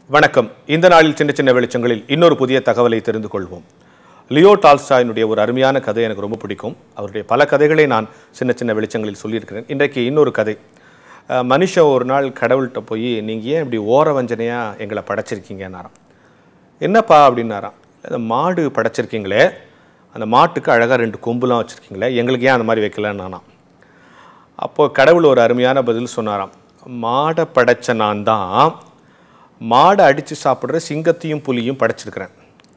வணக்கம் இந்த நாளில் சின்ன சின்ன வெளிச்சங்களில் இன்னொரு புதிய தகவலை தெரிந்து கொள்வோம் லியோ டால்ஸ்டாயினுடைய ஒரு அருமையான கதை எனக்கு ரொம்ப பிடிக்கும் அவருடைய பல கதைகளை நான் சின்ன சின்ன வெளிச்சங்களில் சொல்லியிருக்கிறேன் இன்றைக்கு இன்னொரு கதை அஹ், மனுஷன் ஒரு நாள் கடவுள்கிட்ட போய் நீங்கள் ஏன் இப்படி ஓர வஞ்சனையாக எங்களை படைச்சிருக்கீங்கன்னாராம் என்னப்பா அப்படின்னாராம் அந்த மாடு படைச்சிருக்கீங்களே அந்த மாட்டுக்கு அழகாக ரெண்டு கொம்புலாம் வச்சுருக்கீங்களே எங்களுக்கு ஏன் அந்த மாதிரி வைக்கலன்னானாம் அப்போது கடவுள் ஒரு அருமையான பதில் சொன்னாராம் மாடை படைச்ச நான் தான் மாடை அடித்து சாப்பிட்ற சிங்கத்தையும் புலியும் படைச்சிருக்கிறேன்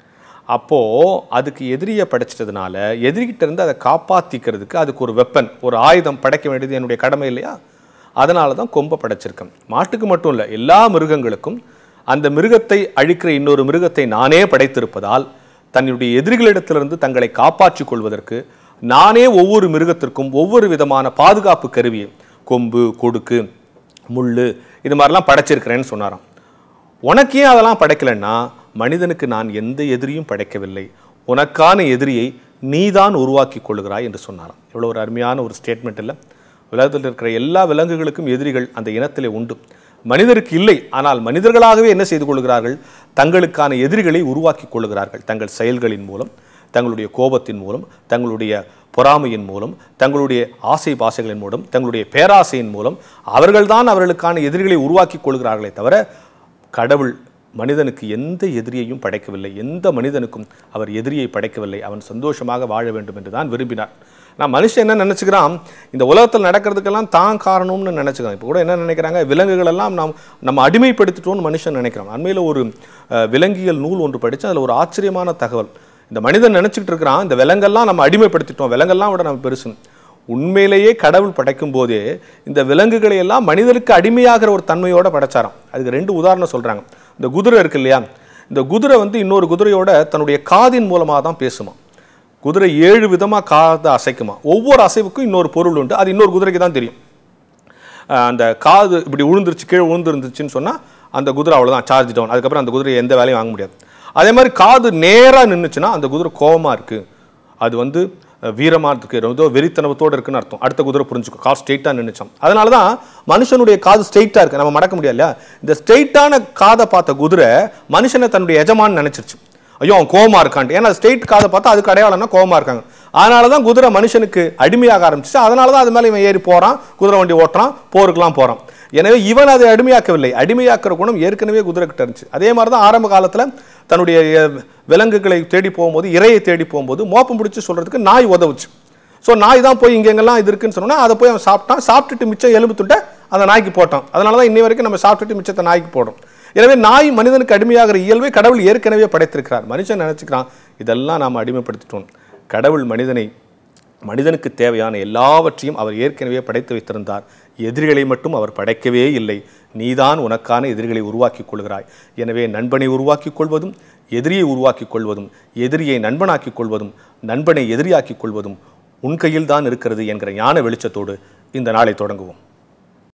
அப்போது அதுக்கு எதிரியை படைச்சிட்டதுனால எதிரிகிட்ட இருந்து அதை காப்பாற்றிக்கிறதுக்கு அதுக்கு ஒரு வெப்பன் ஒரு ஆயுதம் படைக்க வேண்டியது என்னுடைய கடமை இல்லையா அதனால தான் கொம்பை படைச்சிருக்கேன் மாட்டுக்கு மட்டும் இல்லை எல்லா மிருகங்களுக்கும் அந்த மிருகத்தை அழிக்கிற இன்னொரு மிருகத்தை நானே படைத்திருப்பதால் தன்னுடைய எதிரிகளிடத்திலிருந்து தங்களை காப்பாற்றிக் கொள்வதற்கு நானே ஒவ்வொரு மிருகத்திற்கும் ஒவ்வொரு விதமான பாதுகாப்பு கருவியை கொம்பு கொடுக்கு முள் இது மாதிரிலாம் படைச்சிருக்கிறேன்னு சொன்னாராம் உனக்கு ஏன் அதெல்லாம் படைக்கலைன்னா மனிதனுக்கு நான் எந்த எதிரியும் படைக்கவில்லை உனக்கான எதிரியை நீதான் உருவாக்கி கொள்கிறாய் என்று சொன்னாராம் இவ்வளோ ஒரு அருமையான ஒரு ஸ்டேட்மெண்ட் இல்லை உலகத்தில் இருக்கிற எல்லா விலங்குகளுக்கும் எதிரிகள் அந்த இனத்திலே உண்டு மனிதருக்கு இல்லை ஆனால் மனிதர்களாகவே என்ன செய்து கொள்கிறார்கள் தங்களுக்கான எதிரிகளை உருவாக்கி கொள்கிறார்கள் தங்கள் செயல்களின் மூலம் தங்களுடைய கோபத்தின் மூலம் தங்களுடைய பொறாமையின் மூலம் தங்களுடைய ஆசை பாசைகளின் மூலம் தங்களுடைய பேராசையின் மூலம் அவர்கள்தான் அவர்களுக்கான எதிரிகளை உருவாக்கி கொள்கிறார்களே தவிர கடவுள் மனிதனுக்கு எந்த எதிரியையும் படைக்கவில்லை எந்த மனிதனுக்கும் அவர் எதிரியை படைக்கவில்லை அவன் சந்தோஷமாக வாழ வேண்டும் என்று தான் விரும்பினார் நான் மனுஷன் என்ன நினச்சிக்கிறான் இந்த உலகத்தில் நடக்கிறதுக்கெல்லாம் தான் காரணம்னு நினச்சிக்கிறான் இப்போ கூட என்ன நினைக்கிறாங்க விலங்குகள் எல்லாம் நாம் நம்ம அடிமைப்படுத்திட்டோம்னு மனுஷன் நினைக்கிறான் அண்மையில் ஒரு அஹ், விலங்கியல் நூல் ஒன்று படித்தேன் அதில் ஒரு ஆச்சரியமான தகவல் இந்த மனிதன் நினச்சிக்கிட்டு இருக்கிறான் இந்த விலங்கெல்லாம் நம்ம அடிமைப்படுத்திட்டோம் விலங்கெல்லாம் விட நம்ம பெருசு உண்மையிலேயே கடவுள் படைக்கும் போதே இந்த விலங்குகளை எல்லாம் மனிதனுக்கு அடிமையாகிற ஒரு தன்மையோட படைச்சாராம் அதுக்கு ரெண்டு உதாரணம் சொல்றாங்க இந்த குதிரை இருக்கு இல்லையா இந்த குதிரை வந்து இன்னொரு குதிரையோட தன்னுடைய காதின் மூலமாக தான் பேசுமா குதிரை ஏழு விதமாக காதை அசைக்குமா ஒவ்வொரு அசைவுக்கும் இன்னொரு பொருள் உண்டு அது இன்னொரு குதிரைக்கு தான் தெரியும் அஹ் அந்த காது இப்படி விழுந்துருச்சு கீழே விழுந்துருந்துச்சுன்னு சொன்னால் அந்த குதிரை அவ்வளோதான் சார்ஜ் டவுன் அதுக்கப்புறம் அந்த குதிரை எந்த வேலையும் வாங்க முடியாது அதே மாதிரி காது நேராக நின்றுச்சுன்னா அந்த குதிரை கோவமாக இருக்குது அது வந்து அஹ், வீரமா இருக்கு ஏதோ வெறித்தனத்தோடு இருக்குன்னு அர்த்தம் அடுத்த குதிரை புரிஞ்சுக்கும் காது ஸ்ட்ரெயிட்டாக நின்றுச்சான் அதனால தான் மனுஷனுடைய காது ஸ்ட்ரெயிட்டாக இருக்கு நம்ம மடக்க முடியாது இல்லையா இந்த ஸ்ட்ரெயிட்டான காதை பார்த்த குதிரை மனுஷனை தன்னுடைய எஜமான்னு நினைச்சிருச்சு ஐயோ அவன் கோவமா இருக்கான்ட்டு ஏன்னா ஸ்ட்ரெயிட் காதை பார்த்தா அதுக்கு அடையாளம்னா கோவமா இருக்காங்க அதனால தான் குதிரை மனுஷனுக்கு அடிமையாக ஆரம்பிச்சு அதனால தான் அது மேலே இவன் ஏறி போறான் குதிரை வண்டி ஓட்டுறான் போருக்கெல்லாம் போறான் எனவே இவன் அதை அடிமையாக்கவில்லை அடிமையாக்குற குணம் ஏற்கனவே குதிரை கிட்ட இருந்துச்சு அதே மாதிரி தான் ஆரம்ப காலத்துல தன்னுடைய அஹ், விலங்குகளை தேடி போகும்போது இரையை தேடி போகும்போது மோப்பம் பிடிச்சி சொல்றதுக்கு நாய் உதவுச்சு ஸோ நாய் தான் போய் இங்கெங்கெல்லாம் இது இருக்குன்னு சொன்னா அதை போய் அவன் சாப்பிட்டான் சாப்பிட்டுட்டு மிச்சம் எலும்பு துண்டை அந்த நாய்க்கு போட்டான் அதனால தான் இன்னி வரைக்கும் நம்ம சாப்பிட்டுட்டு மிச்சத்தை நாய்க்கு போடுறோம் எனவே நாய் மனிதனுக்கு அடிமையாகிற இயல்பை கடவுள் ஏற்கனவே படைத்திருக்கிறார் மனுஷன் நினைச்சுக்கிறான் இதெல்லாம் நாம் அடிமைப்படுத்திட்டோம் கடவுள் மனிதனை மனிதனுக்கு தேவையான எல்லாவற்றையும் அவர் ஏற்கனவே படைத்து வைத்திருந்தார் எதிரிகளை மட்டும் அவர் படைக்கவே இல்லை நீதான் உனக்கான எதிரிகளை உருவாக்கிக் கொள்கிறாய் எனவே நண்பனை உருவாக்கிக் கொள்வதும் எதிரியை உருவாக்கிக் கொள்வதும் எதிரியை நண்பனாக்கிக் கொள்வதும் நண்பனை எதிரியாக்கிக் கொள்வதும் உன் கையில் தான் இருக்கிறது என்கிற ஞான வெளிச்சத்தோடு இந்த நாளை தொடங்குவோம்